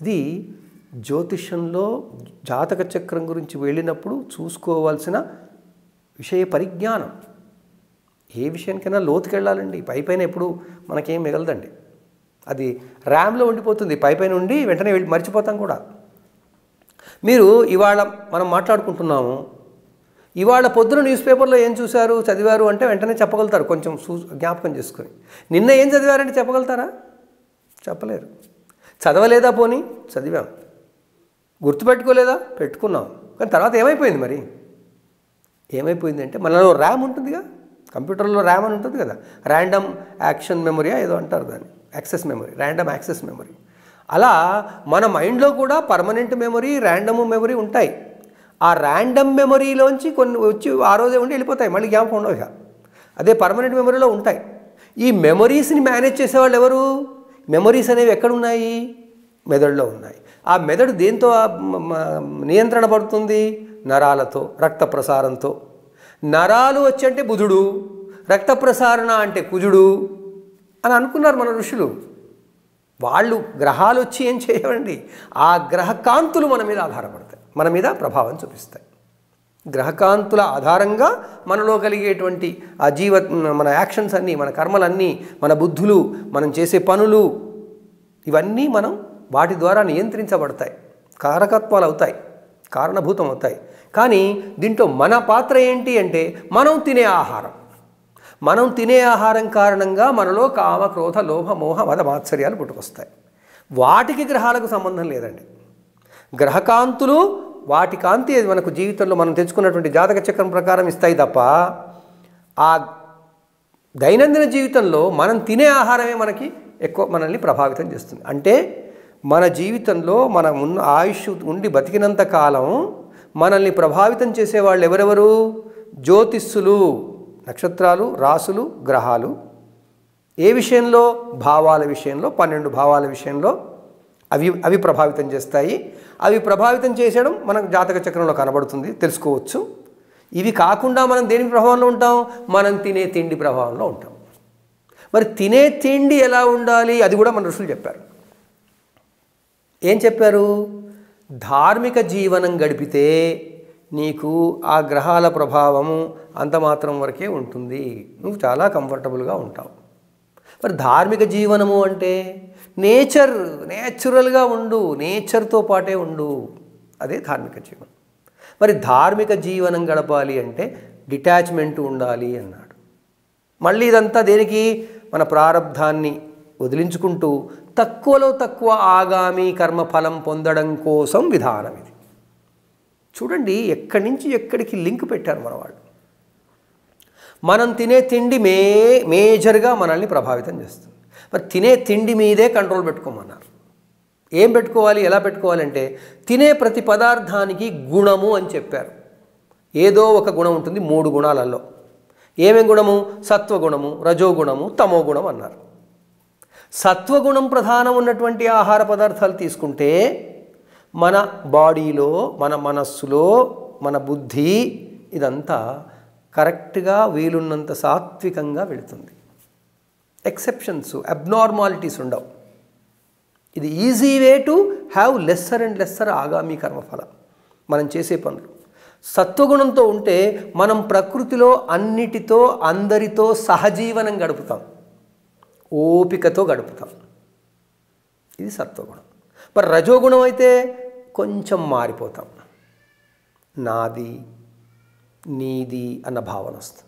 ఇది జ్యోతిషంలో జాతక చక్రం గురించి వెళ్ళినప్పుడు చూసుకోవాల్సిన విషయ పరిజ్ఞానం ఏ విషయానికైనా లోతుకి వెళ్ళాలండి పై పైన ఎప్పుడు మనకేం మిగలదండి అది ర్యామ్లో ఉండిపోతుంది పై పైన ఉండి వెంటనే వెళ్ళి మర్చిపోతాం కూడా మీరు ఇవాళ మనం మాట్లాడుకుంటున్నాము ఇవాళ పొద్దున న్యూస్ పేపర్లో ఏం చూశారు చదివారు అంటే వెంటనే చెప్పగలుగుతారు కొంచెం చూ జ్ఞాపకం చేసుకొని నిన్న ఏం చదివారంటే చెప్పగలుగుతారా చెప్పలేరు చదవలేదా పోనీ చదివాం గుర్తుపెట్టుకోలేదా పెట్టుకున్నాం కానీ తర్వాత ఏమైపోయింది మరి ఏమైపోయింది అంటే మనలో ర్యామ్ ఉంటుందిగా కంప్యూటర్లో ర్యామ్ అని ఉంటుంది కదా ర్యాండమ్ యాక్షన్ మెమరీ ఏదో అంటారు దాన్ని access memory random access memory అలా మన మైండ్లో కూడా పర్మనెంట్ మెమరీ ర్యాండమ్ మెమరీ ఉంటాయి ఆ ర్యాండమ్ మెమరీలోంచి కొన్ని వచ్చి ఆ రోజే ఉండి వెళ్ళిపోతాయి మళ్ళీ జ్ఞాపకం ఉండవు ఇక అదే పర్మనెంట్ మెమరీలో ఉంటాయి ఈ మెమరీస్ని మేనేజ్ చేసేవాళ్ళు ఎవరు మెమరీస్ అనేవి ఎక్కడున్నాయి మెదడులో ఉన్నాయి ఆ మెదడు దేంతో ఆ మ- మ- నియంత్రణ పడుతుంది నరాలతో రక్త ప్రసారంతో నరాలు వచ్చి అంటే బుధుడు రక్త ప్రసారణ అంటే కుజుడు అని అనుకున్నారు మన ఋషులు వాళ్ళు గ్రహాలు వచ్చి ఏం చేయవండి ఆ గ్రహకాంతులు మన మీద ఆధారపడతాయి మన మీద ప్రభావం చూపిస్తాయి గ్రహకాంతుల ఆధారంగా మనలో కలిగేటువంటి ఆ జీవ మన యాక్షన్స్ అన్నీ మన కర్మలన్నీ మన బుద్ధులు మనం చేసే పనులు ఇవన్నీ మనం వాటి ద్వారా నియంత్రించబడతాయి కారకత్వాలు అవుతాయి కారణభూతం అవుతాయి కానీ దీంట్లో మన పాత్ర ఏంటి అంటే మనం తినే ఆహారం మనం తినే ఆహారం కారణంగా మనలో కామ క్రోధ లోభ మోహ మద మాత్సర్యాలు పుట్టుకొస్తాయి వాటికి గ్రహాలకు సంబంధం లేదండి గ్రహకాంతులు వాటి కాంతి మనకు జీవితంలో మనం తెచ్చుకున్నటువంటి జాతక చక్రం ప్రకారం ఇస్తాయి తప్ప ఆ దైనందిన జీవితంలో మనం తినే ఆహారమే మనకి ఎక్కువ మనల్ని ప్రభావితం చేస్తుంది అంటే మన జీవితంలో మన ఉన్న ఆయుష్ ఉండి బతికినంత కాలం మనల్ని ప్రభావితం చేసేవాళ్ళు ఎవరెవరు జ్యోతిస్సులు నక్షత్రాలు రాసులు గ్రహాలు ఏ విషయంలో భావాల విషయంలో పన్నెండు భావాల విషయంలో అవి అవి ప్రభావితం చేస్తాయి అవి ప్రభావితం చేసేయడం మనకు జాతక చక్రంలో కనబడుతుంది తెలుసుకోవచ్చు ఇవి కాకుండా మనం దేని ప్రభావంలో ఉంటాం మనం తినే తిండి ప్రభావంలో ఉంటాం మరి తినే తిండి ఎలా ఉండాలి అది కూడా మన ఋషులు చెప్పారు ఏం చెప్పారు ధార్మిక జీవనం గడిపితే నీకు ఆ గ్రహాల ప్రభావము అంత మాత్రం వరకే ఉంటుంది నువ్వు చాలా కంఫర్టబుల్గా ఉంటావు మరి ధార్మిక జీవనము అంటే నేచర్ నేచురల్గా ఉండు నేచర్తో పాటే ఉండు అదే ధార్మిక జీవనం మరి ధార్మిక జీవనం గడపాలి అంటే డిటాచ్మెంట్ ఉండాలి అన్నాడు మళ్ళీ ఇదంతా దేనికి మన ప్రారంధాన్ని వదిలించుకుంటూ తక్కువలో తక్కువ ఆగామి కర్మఫలం పొందడం కోసం విధానం ఇది చూడండి ఎక్కడి నుంచి ఎక్కడికి లింక్ పెట్టారు మన వాళ్ళు మనం తినే తిండి మే మేజర్గా మనల్ని ప్రభావితం చేస్తుంది మరి తినే తిండి మీదే కంట్రోల్ పెట్టుకోమన్నారు ఏం పెట్టుకోవాలి ఎలా పెట్టుకోవాలంటే తినే ప్రతి పదార్థానికి గుణము అని చెప్పారు ఏదో ఒక గుణం ఉంటుంది మూడు గుణాలలో ఏమేం గుణము సత్వగుణము రజోగుణము తమో గుణం అన్నారు సత్వగుణం ప్రధానం ఉన్నటువంటి ఆహార పదార్థాలు తీసుకుంటే మన బాడీలో మన మనస్సులో మన బుద్ధి ఇదంతా కరెక్ట్గా వీలున్నంత సాత్వికంగా వెళుతుంది ఎక్సెప్షన్స్ అబ్నార్మాలిటీస్ ఉండవు ఇది easy way to have lesser and lesser ఆగామి కర్మఫల మనం చేసే పనులు సత్వగుణంతో ఉంటే మనం ప్రకృతిలో అన్నిటితో అందరితో సహజీవనం గడుపుతాం ఓపికతో గడుపుతాం ఇది సత్వగుణం మరి రజోగుణం అయితే కొంచెం మారిపోతాం నాది నీది అన్న భావన వస్తుంది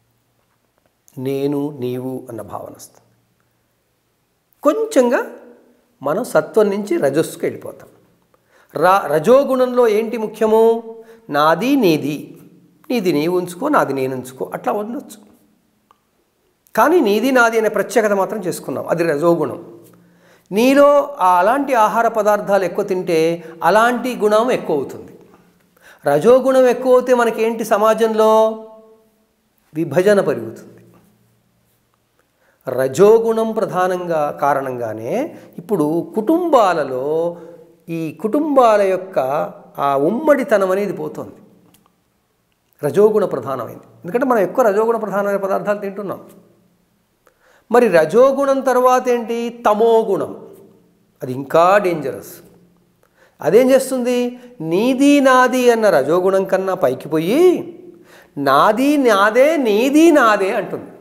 నేను నీవు అన్న భావన వస్తుంది కొంచెంగా మనం సత్వం నుంచి రజస్సుకు వెళ్ళిపోతాం రా రజోగుణంలో ఏంటి ముఖ్యము నాది నీది నీది నీవు ఉంచుకో నాది నేను ఉంచుకో అట్లా ఉండొచ్చు కానీ నీది నాది అనే ప్రత్యేకత మాత్రం చేసుకున్నాం అది రజోగుణం నీలో ఆ అలాంటి ఆహార పదార్థాలు ఎక్కువ తింటే అలాంటి గుణం ఎక్కువ అవుతుంది రజోగుణం ఎక్కువ అవుతే మనకేంటి సమాజంలో విభజన పెరుగుతుంది రజోగుణం ప్రధానంగా కారణంగానే ఇప్పుడు కుటుంబాలలో ఈ కుటుంబాల యొక్క ఆ ఉమ్మడితనం అనేది పోతుంది రజోగుణ ప్రధానమైంది ఎందుకంటే మనం ఎక్కువ రజోగుణ ప్రధానమైన పదార్థాలు తింటున్నాం మరి రజోగుణం తర్వాత ఏంటి తమోగుణం అది ఇంకా డేంజరస్ అదేం చేస్తుంది నీది నాది అన్న రజోగుణం కన్నా పైకి పోయి నాది నాదే నీది నాదే అంటుంది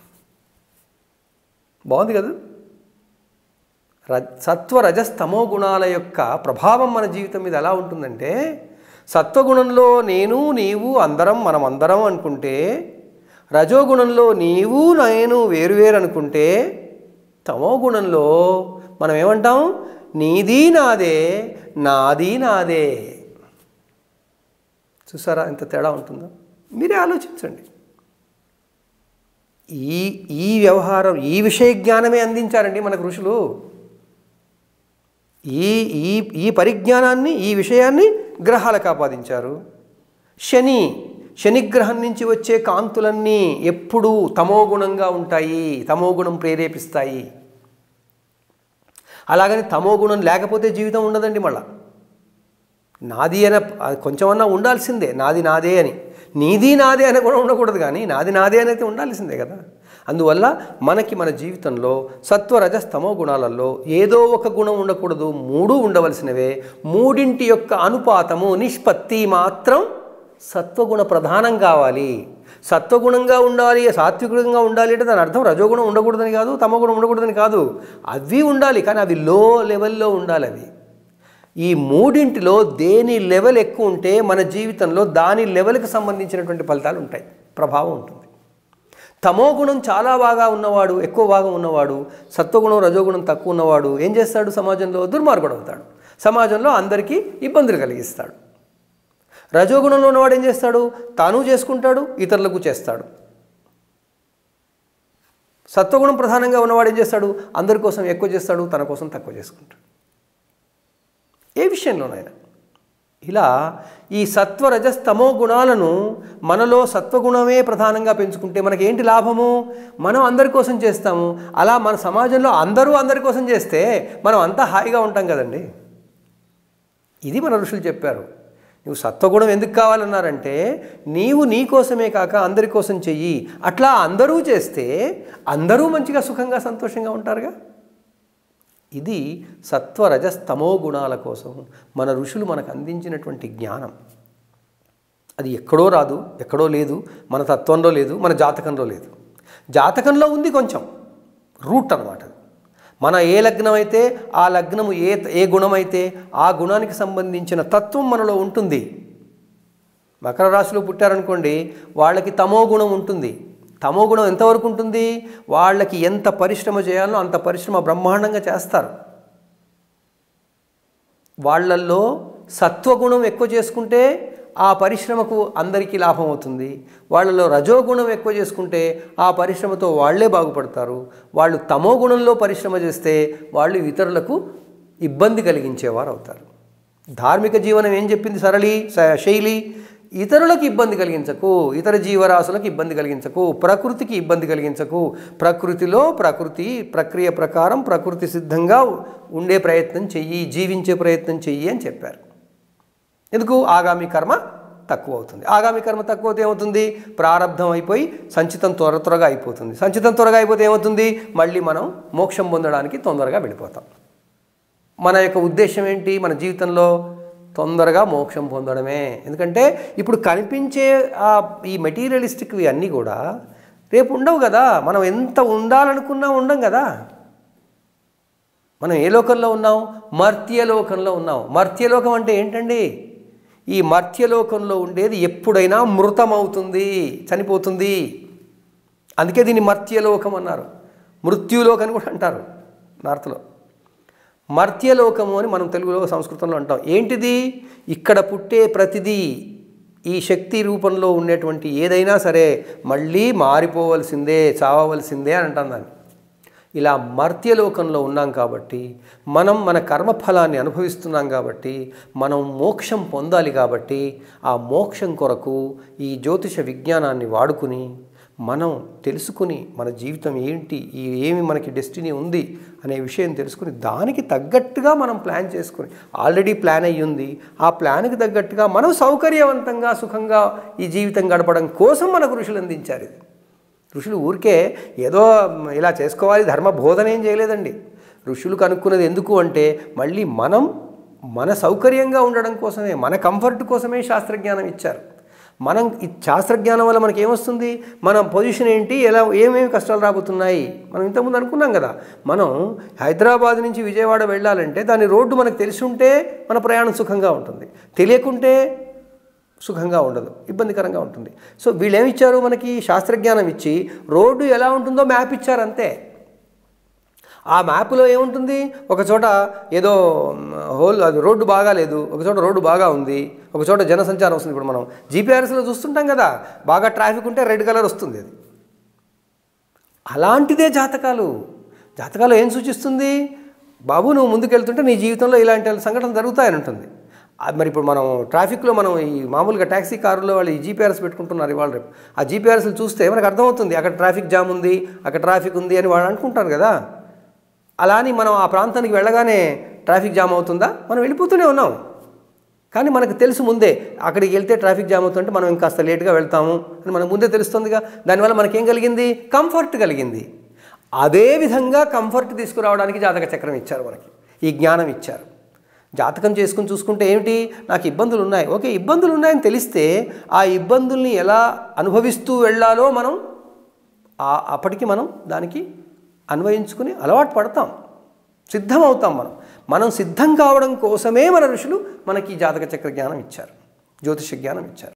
బాగుంది కదా ర సత్వ రజస్తమో గుణాల యొక్క ప్రభావం మన జీవితం మీద ఎలా ఉంటుందంటే సత్వగుణంలో నేను నీవు అందరం మనం అందరం అనుకుంటే రజోగుణంలో నీవు నేను వేరువేరు అనుకుంటే తమో గుణంలో మనం ఏమంటాం నీది నాదే నాది నాదే చూసారా ఎంత తేడా ఉంటుందో మీరే ఆలోచించండి ఈ ఈ వ్యవహారం ఈ విషయ జ్ఞానమే అందించారండి మనకు ఋషులు ఈ ఈ ఈ పరిజ్ఞానాన్ని ఈ విషయాన్ని గ్రహాలకు ఆపాదించారు శని శనిగ్రహం నుంచి వచ్చే కాంతులన్నీ ఎప్పుడూ తమోగుణంగా ఉంటాయి తమోగుణం ప్రేరేపిస్తాయి అలాగని తమోగుణం లేకపోతే జీవితం ఉండదండి మళ్ళా నాది అనే అది కొంచెమన్నా ఉండాల్సిందే నాది నాదే అని నీది నాదే అని కూడా ఉండకూడదు కానీ నాది నాదే అనేది ఉండాల్సిందే కదా అందువల్ల మనకి మన జీవితంలో సత్వ రజస్తమో గుణాలలో ఏదో ఒక గుణం ఉండకూడదు మూడు ఉండవలసినవే మూడింటి యొక్క అనుపాతము నిష్పత్తి మాత్రం సత్వగుణ ప్రధానం కావాలి సత్వగుణంగా ఉండాలి సాత్వికంగా ఉండాలి అంటే దాని అర్థం రజోగుణం ఉండకూడదని కాదు తమగుణం ఉండకూడదని కాదు అవి ఉండాలి కానీ అవి లో లెవెల్లో ఉండాలి అవి ఈ మూడింటిలో దేని లెవెల్ ఎక్కువ ఉంటే మన జీవితంలో దాని లెవెల్కి సంబంధించినటువంటి ఫలితాలు ఉంటాయి ప్రభావం ఉంటుంది తమో గుణం చాలా బాగా ఉన్నవాడు ఎక్కువ భాగం ఉన్నవాడు సత్వగుణం రజోగుణం తక్కువ ఉన్నవాడు ఏం చేస్తాడు సమాజంలో దుర్మార్గుడు అవుతాడు సమాజంలో అందరికీ ఇబ్బందులు కలిగిస్తాడు రజోగుణంలో ఉన్నవాడు ఏం చేస్తాడు తాను చేసుకుంటాడు ఇతరులకు చేస్తాడు సత్వగుణం ప్రధానంగా ఉన్నవాడు ఏం చేస్తాడు అందరి కోసం ఎక్కువ చేస్తాడు తన కోసం తక్కువ చేసుకుంటాడు ఏ విషయంలోనైనా ఇలా ఈ సత్వ రజస్తమో గుణాలను మనలో సత్వగుణమే ప్రధానంగా పెంచుకుంటే మనకి ఏంటి లాభము మనం అందరి కోసం చేస్తాము అలా మన సమాజంలో అందరూ అందరి కోసం చేస్తే మనం అంతా హాయిగా ఉంటాం కదండి ఇది మన ఋషులు చెప్పారు నువ్వు సత్వగుణం ఎందుకు కావాలన్నారంటే నీవు నీ కోసమే కాక అందరి కోసం చెయ్యి అట్లా అందరూ చేస్తే అందరూ మంచిగా సుఖంగా సంతోషంగా ఉంటారుగా ఇది సత్వ రజస్తమో గుణాల కోసం మన ఋషులు మనకు అందించినటువంటి జ్ఞానం అది ఎక్కడో రాదు ఎక్కడో లేదు మన తత్వంలో లేదు మన జాతకంలో లేదు జాతకంలో ఉంది కొంచెం రూట్ అనమాట అది. మన ఏ లగ్నం అయితే ఆ లగ్నము ఏ ఏ గుణం అయితే ఆ గుణానికి సంబంధించిన తత్వం మనలో ఉంటుంది మకర రాశిలో పుట్టారనుకోండి వాళ్ళకి తమో గుణం ఉంటుంది తమో గుణం ఎంతవరకు ఉంటుంది వాళ్ళకి ఎంత పరిశ్రమ చేయాలో అంత పరిశ్రమ బ్రహ్మాండంగా చేస్తారు వాళ్ళల్లో సత్వగుణం ఎక్కువ చేసుకుంటే ఆ పరిశ్రమకు అందరికీ లాభం అవుతుంది వాళ్ళలో రజోగుణం ఎక్కువ చేసుకుంటే ఆ పరిశ్రమతో వాళ్ళే బాగుపడతారు వాళ్ళు తమో గుణంలో పరిశ్రమ చేస్తే వాళ్ళు ఇతరులకు ఇబ్బంది కలిగించేవారు అవుతారు ధార్మిక జీవనం ఏం చెప్పింది సరళి స- శైలి ఇతరులకు ఇబ్బంది కలిగించకు ఇతర జీవరాశులకు ఇబ్బంది కలిగించకు ప్రకృతికి ఇబ్బంది కలిగించకు ప్రకృతిలో ప్రకృతి ప్రక్రియ ప్రకారం ప్రకృతి సిద్ధంగా ఉండే ప్రయత్నం చెయ్యి జీవించే ప్రయత్నం చెయ్యి అని చెప్పారు ఎందుకు ఆగామి కర్మ తక్కువ అవుతుంది ఆగామి కర్మ తక్కువ అయితే ఏమవుతుంది ప్రారంధం అయిపోయి సంచితం త్వర త్వరగా అయిపోతుంది సంచితం త్వరగా అయిపోతే ఏమవుతుంది మళ్ళీ మనం మోక్షం పొందడానికి తొందరగా వెళ్ళిపోతాం మన యొక్క ఉద్దేశం ఏంటి మన జీవితంలో తొందరగా మోక్షం పొందడమే ఎందుకంటే ఇప్పుడు కనిపించే ఆ ఈ మెటీరియలిస్టిక్వి అన్నీ కూడా రేపు ఉండవు కదా మనం ఎంత ఉండాలనుకున్నా ఉండం కదా మనం ఏ లోకంలో ఉన్నాం మర్త్యలోకంలో ఉన్నాం మర్త్యలోకం అంటే ఏంటండి ఈ మర్త్యలోకంలో ఉండేది ఎప్పుడైనా మృతమవుతుంది చనిపోతుంది అందుకే దీన్ని మర్త్యలోకం అన్నారు మృత్యులోకం అని కూడా అంటారు నార్త్లో మర్త్యలోకము అని మనం తెలుగులో సంస్కృతంలో అంటాం ఏంటిది ఇక్కడ పుట్టే ప్రతిదీ ఈ శక్తి రూపంలో ఉండేటువంటి ఏదైనా సరే మళ్ళీ మారిపోవలసిందే చావవలసిందే అని అంటాం దాన్ని ఇలా మర్త్యలోకంలో ఉన్నాం కాబట్టి మనం మన కర్మఫలాన్ని అనుభవిస్తున్నాం కాబట్టి మనం మోక్షం పొందాలి కాబట్టి ఆ మోక్షం కొరకు ఈ జ్యోతిష విజ్ఞానాన్ని వాడుకుని మనం తెలుసుకుని మన జీవితం ఏంటి ఈ ఏమి మనకి డెస్టినీ ఉంది అనే విషయం తెలుసుకుని దానికి తగ్గట్టుగా మనం ప్లాన్ చేసుకుని ఆల్రెడీ ప్లాన్ అయ్యి ఉంది ఆ ప్లాన్కి తగ్గట్టుగా మనం సౌకర్యవంతంగా సుఖంగా ఈ జీవితం గడపడం కోసం మనకు ఋషులు అందించారు ఇది ఋషులు ఊరికే ఏదో ఇలా చేసుకోవాలి ధర్మ బోధన ఏం చేయలేదండి ఋషులు కనుక్కున్నది ఎందుకు అంటే మళ్ళీ మనం మన సౌకర్యంగా ఉండడం కోసమే మన కంఫర్ట్ కోసమే శాస్త్రజ్ఞానం ఇచ్చారు మనం ఈ శాస్త్రజ్ఞానం వల్ల మనకి ఏమొస్తుంది మన పొజిషన్ ఏంటి ఎలా ఏమేమి కష్టాలు రాబోతున్నాయి మనం ఇంతకుముందు అనుకున్నాం కదా మనం హైదరాబాద్ నుంచి విజయవాడ వెళ్ళాలంటే దాని రోడ్డు మనకు తెలిసి ఉంటే మన ప్రయాణం సుఖంగా ఉంటుంది తెలియకుంటే సుఖంగా ఉండదు ఇబ్బందికరంగా ఉంటుంది సో వీళ్ళు ఏమి ఇచ్చారు మనకి శాస్త్రజ్ఞానం ఇచ్చి రోడ్డు ఎలా ఉంటుందో మ్యాప్ ఇచ్చారు అంతే ఆ మ్యాప్లో ఏముంటుంది ఒక చోట ఏదో హోల్ అది రోడ్డు బాగా లేదు ఒక చోట రోడ్డు బాగా ఉంది ఒక చోట జనసంచారం వస్తుంది ఇప్పుడు మనం జీపీఆర్ఎస్లో చూస్తుంటాం కదా బాగా ట్రాఫిక్ ఉంటే రెడ్ కలర్ వస్తుంది అది అలాంటిదే జాతకాలు జాతకాలు ఏం సూచిస్తుంది బాబు నువ్వు ముందుకెళ్తుంటే నీ జీవితంలో ఇలాంటి సంఘటనలు జరుగుతాయని ఉంటుంది అది మరి ఇప్పుడు మనం ట్రాఫిక్లో మనం ఈ మామూలుగా ట్యాక్సీ కారులో వాళ్ళు ఈ జీపీఆర్ఎస్ పెట్టుకుంటున్నారు ఇవాళ రేపు ఆ జీపీఆర్ఎస్లు చూస్తే మనకు అర్థమవుతుంది అక్కడ ట్రాఫిక్ జామ్ ఉంది అక్కడ ట్రాఫిక్ ఉంది అని వాళ్ళు అనుకుంటారు కదా అలా అని మనం ఆ ప్రాంతానికి వెళ్ళగానే ట్రాఫిక్ జామ్ అవుతుందా మనం వెళ్ళిపోతూనే ఉన్నాం కానీ మనకు తెలుసు ముందే అక్కడికి వెళ్తే ట్రాఫిక్ జామ్ అవుతుంటే మనం ఇంకాస్త లేట్గా వెళ్తాము అని మనకు ముందే తెలుస్తుందిగా దానివల్ల మనకేం కలిగింది కంఫర్ట్ కలిగింది అదే విధంగా కంఫర్ట్ తీసుకురావడానికి జాతక చక్రం ఇచ్చారు మనకి ఈ జ్ఞానం ఇచ్చారు జాతకం చేసుకుని చూసుకుంటే ఏమిటి నాకు ఇబ్బందులు ఉన్నాయి ఓకే ఇబ్బందులు ఉన్నాయని తెలిస్తే ఆ ఇబ్బందుల్ని ఎలా అనుభవిస్తూ వెళ్ళాలో మనం ఆ- అప్పటికి మనం దానికి అన్వయించుకుని అలవాటు పడతాం సిద్ధం అవుతాం మనం మనం సిద్ధం కావడం కోసమే మన ఋషులు మనకి ఈ జాతక చక్ర జ్ఞానం ఇచ్చారు జ్యోతిష జ్ఞానం ఇచ్చారు